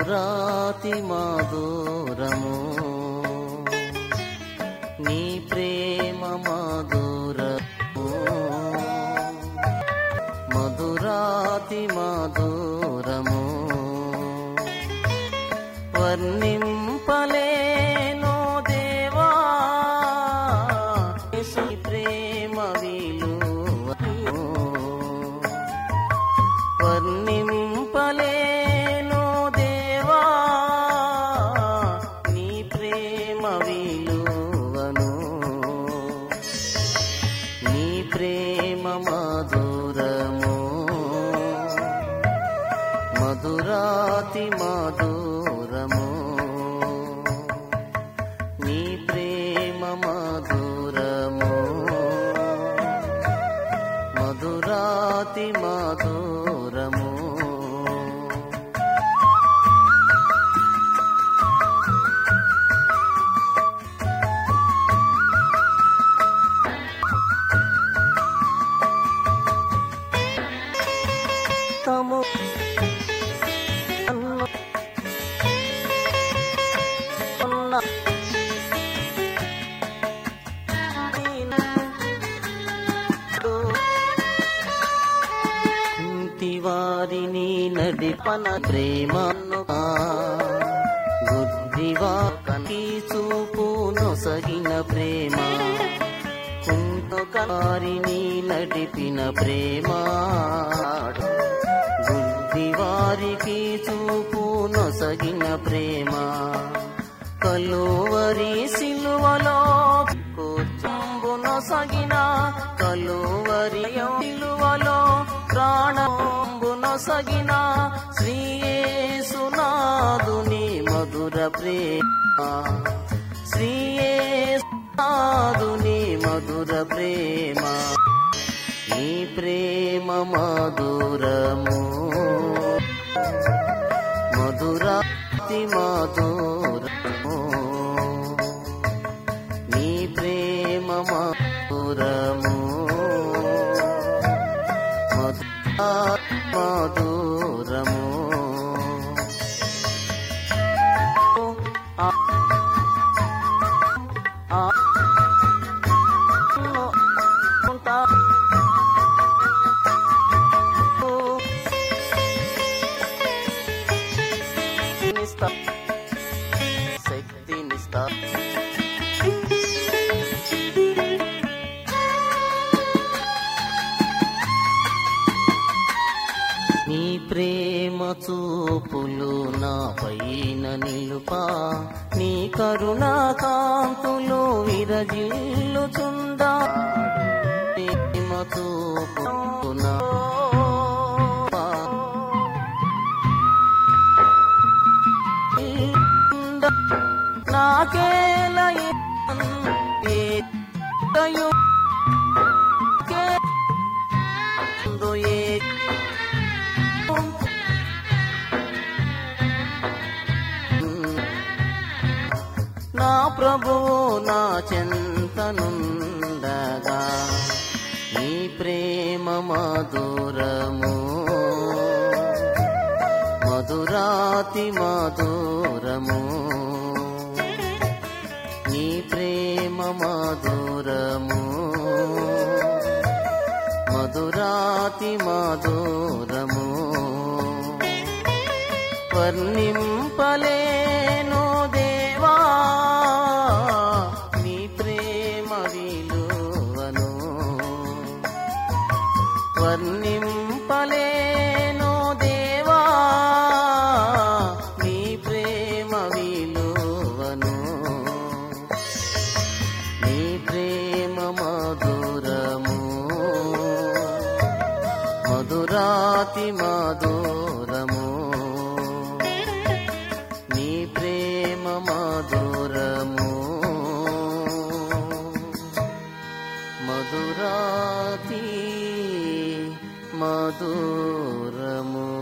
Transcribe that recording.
మధురాతి మధురము నీ ప్రేమ మధురము మధురాతి మధురము వర్ణింపలేనో దేవా యేసు ప్రేమ విలువను వర్ణింపలేనో దేవా నీ ప్రేమ విలువను నీ ప్రేమ మధురము మధురాతి మధురము నీ ప్రేమ మధురము మధురాతి మధురము తము అన్న ఉన్న ఇంటి వారిని నడిపన ప్రేమను గుడ్డివా కని చూపు నొసగిన ప్రేమ కుంటకారిని నడిపిన ప్రేమ గుడ్డివారికి చూపు నొసగిన ప్రేమ కలువరి సిలువలో కూర్చుంబు నొసగిన కలువరి సిలువలో ప్రాణంబు నొసగిన శ్రీయేసునాదుని మధుర ప్రేమ శ్రీయేసునాదుని మధుర ప్రేమ నీ ప్రేమ మధురము మధురాతి మధురము నీ ప్రేమ మధురము మధురా మధురము ఆ ఆ ఉంటా శక్తినిస్తా శక్తినిస్తా నీ ప్రేమ చూపులు నా పైన నిలుపా నీ కరుణా కాంతులు విరజిల్లుచుండా ప్రేమ చూపు నా నాకేల నా ప్రభువు నా చెంతనుండగా నీ ప్రేమ మధురము మధురాతి మధురము నీ ప్రేమ మధురము మధురాతి మధురము వర్ణింపలేను దేవా నీ ప్రేమ విలువను వర్ణింపలేను దేవా నీ ప్రేమ విలువను నీ ప్రేమ మధురము మధురాతి మధురము నీ ప్రేమ మధురము మధురాతి మధురము